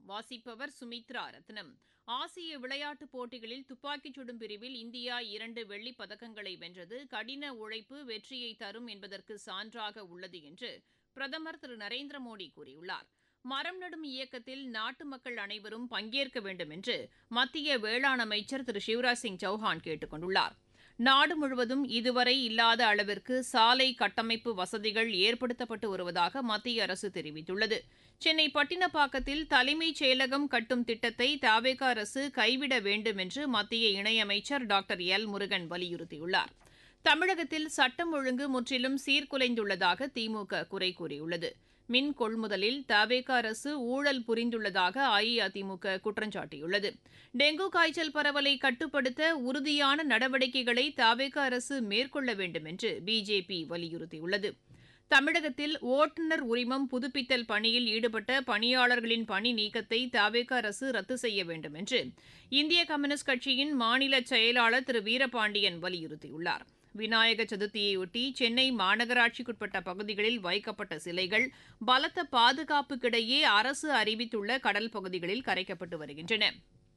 வாசிப்பவர் சுமித்ரா ரத்னம் ஆசிய விளையாட்டுப் போட்டிகளில் துப்பாக்கிச் சுடும் பிரிவில் இந்தியா இரண்டு வெள்ளிப் பதக்கங்களை வென்றது கடின உழைப்பு வெற்றியை தரும் என்பதற்கு சான்றாக உள்ளது என்று பிரதமர் திரு நரேந்திர மோடி கூறியுள்ளார் மரம் நடும் இயக்கத்தில் நாட்டு மக்கள் அனைவரும் பங்கேற்க வேண்டும் என்று மத்திய வேளாண் அமைச்சர் திரு சிவராஜ் சிங் சௌஹான் கேட்டுக் கொண்டுள்ளார் நாடு முழுவதும் இதுவரை இல்லாத அளவிற்கு சாலை கட்டமைப்பு வசதிகள் ஏற்படுத்தப்பட்டு வருவதாக மத்திய அரசு தெரிவித்துள்ளது சென்னை பட்டினப்பாக்கத்தில் தலைமைச் செயலகம் கட்டும் திட்டத்தை தாவேக அரசு கைவிட வேண்டும் என்று மத்திய இணையமைச்சர் டாக்டர் எல் முருகன் வலியுறுத்தியுள்ளார் தமிழகத்தில் சட்டம் ஒழுங்கு முற்றிலும் சீர்குலைந்துள்ளதாக திமுக குறை கூறியுள்ளது மின் கொள்முதலில் தவேக அரசு ஊழல் புரிந்துள்ளதாக அஇஅதிமுக குற்றம் சாட்டியுள்ளது டெங்கு காய்ச்சல் பரவலை கட்டுப்படுத்த உறுதியான நடவடிக்கைகளை தவேக அரசு மேற்கொள்ள வேண்டும் என்று பிஜேபி வலியுறுத்தியுள்ளது தமிழகத்தில் ஓட்டுநர் உரிமம் புதுப்பித்தல் பணியில் ஈடுபட்ட பணியாளர்களின் பணி நீக்கத்தை தவேக அரசு ரத்து செய்ய வேண்டும் என்று இந்திய கம்யூனிஸ்ட் கட்சியின் மாநில செயலாளர் திரு வீரபாண்டியன் வலியுறுத்தியுள்ளார் விநாயக சதுர்த்தியையொட்டி சென்னை மாநகராட்சிக்குட்பட்ட பகுதிகளில் வைக்கப்பட்ட சிலைகள் பலத்த பாதுகாப்புக்கிடையே அரசு அறிவித்துள்ள கடல் பகுதிகளில் கரைக்கப்பட்டு வருகின்றன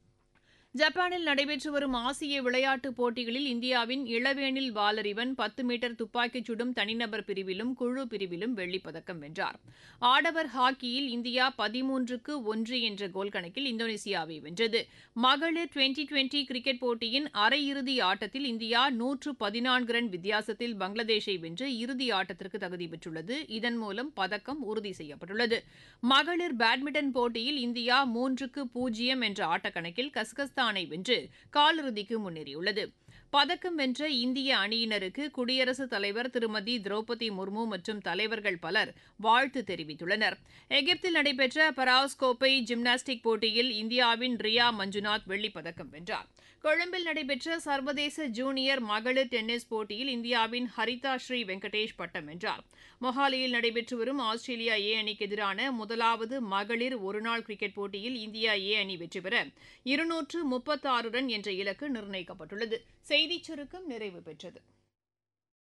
ஜப்பானில் நடைபெற்று வரும் ஆசிய விளையாட்டுப் போட்டிகளில் இந்தியாவின் இளவேனில் வாலறிவன் பத்து மீட்டர் துப்பாக்கிச் சுடும் தனிநபர் பிரிவிலும் குழு பிரிவிலும் வெள்ளிப்பதக்கம் வென்றார் ஆடவர் ஹாக்கியில் இந்தியா பதிமூன்றுக்கு ஒன்று என்ற கோல் கணக்கில் இந்தோனேசியாவை வென்றது மகளிர் டுவெண்டி டுவெண்டி கிரிக்கெட் போட்டியின் அரையிறுதி ஆட்டத்தில் இந்தியா நூற்று பதினான்கு ரன் வித்தியாசத்தில் பங்களாதேஷை வென்று இறுதி ஆட்டத்திற்கு தகுதி பெற்றுள்ளது இதன் மூலம் பதக்கம் உறுதி செய்யப்பட்டுள்ளது மகளிர் பேட்மிண்டன் போட்டியில் இந்தியா மூன்றுக்கு பூஜ்ஜியம் என்ற ஆட்டக்கணக்கில் கஸ்கஸ்தான் பாகிஸ்தானை வென்று காலிறுதிக்கு முன்னேறியுள்ளது பதக்கம் வென்ற இந்திய அணியினருக்கு குடியரசுத் தலைவர் திருமதி திரௌபதி முர்மு மற்றும் தலைவர்கள் பலர் வாழ்த்து தெரிவித்துள்ளனர் எகிப்தில் நடைபெற்ற பராஸ் கோப்பை ஜிம்னாஸ்டிக் போட்டியில் இந்தியாவின் ரியா மஞ்சுநாத் வெள்ளிப்பதக்கம் வென்றார் கொழும்பில் நடைபெற்ற சர்வதேச ஜூனியர் மகளிர் டென்னிஸ் போட்டியில் இந்தியாவின் ஹரிதா ஸ்ரீ வெங்கடேஷ் பட்டம் வென்றார் மொஹாலியில் நடைபெற்று வரும் ஆஸ்திரேலியா ஏ அணிக்கு எதிரான முதலாவது மகளிர் ஒருநாள் கிரிக்கெட் போட்டியில் இந்தியா ஏ அணி வெற்றி பெற இருநூற்று முப்பத்தாறு ரன் என்ற இலக்கு நிர்ணயிக்கப்பட்டுள்ளது செய்திச் சுருக்கம் நிறைவு பெற்றது